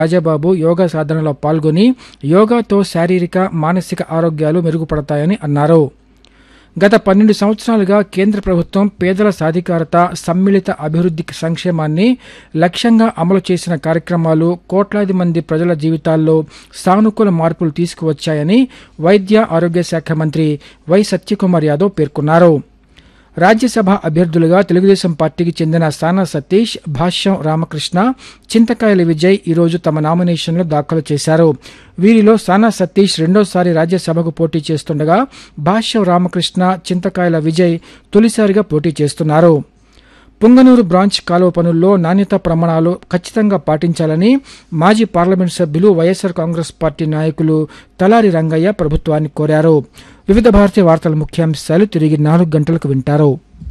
రాజాబాబు యోగా సాధనలో పాల్గొని యోగాతో శారీరక మానసిక ఆరోగ్యాలు మెరుగుపడతాయని అన్నారు గత పన్నెండు సంవత్సరాలుగా కేంద్ర ప్రభుత్వం పేదల సాధికారత సమ్మిళిత అభివృద్ధి సంక్షేమాన్ని లక్ష్యంగా అమలు చేసిన కార్యక్రమాలు కోట్లాది మంది ప్రజల జీవితాల్లో సానుకూల మార్పులు తీసుకువచ్చాయని వైద్య ఆరోగ్య శాఖ మంత్రి వై సత్యకుమార్ యాదవ్ పేర్కొన్నారు రాజ్యసభ అభ్యర్థులుగా తెలుగుదేశం పార్టీకి చెందిన సానా సతీష్ భాష్యం రామకృష్ణ చింతకాయల విజయ్ ఈరోజు తమ నామినేషన్లు దాఖలు చేశారు వీరిలో సానా సతీష్ రెండోసారి రాజ్యసభకు పోటీ చేస్తుండగా భాష్యం రామకృష్ణ చింతకాయల విజయ్ తొలిసారిగా పోటీ చేస్తున్నారు పుంగనూరు బ్రాంచ్ కాలువ పనుల్లో నాణ్యతా ప్రమాణాలు ఖచ్చితంగా పాటించాలని మాజీ పార్లమెంట్ సభ్యులు వైఎస్సార్ కాంగ్రెస్ పార్టీ నాయకులు తలారి రంగయ్య ప్రభుత్వాన్ని కోరారు వివిధ భారతీయ వార్తల ముఖ్యాంశాలు తిరిగి నాలుగు గంటలకు వింటారు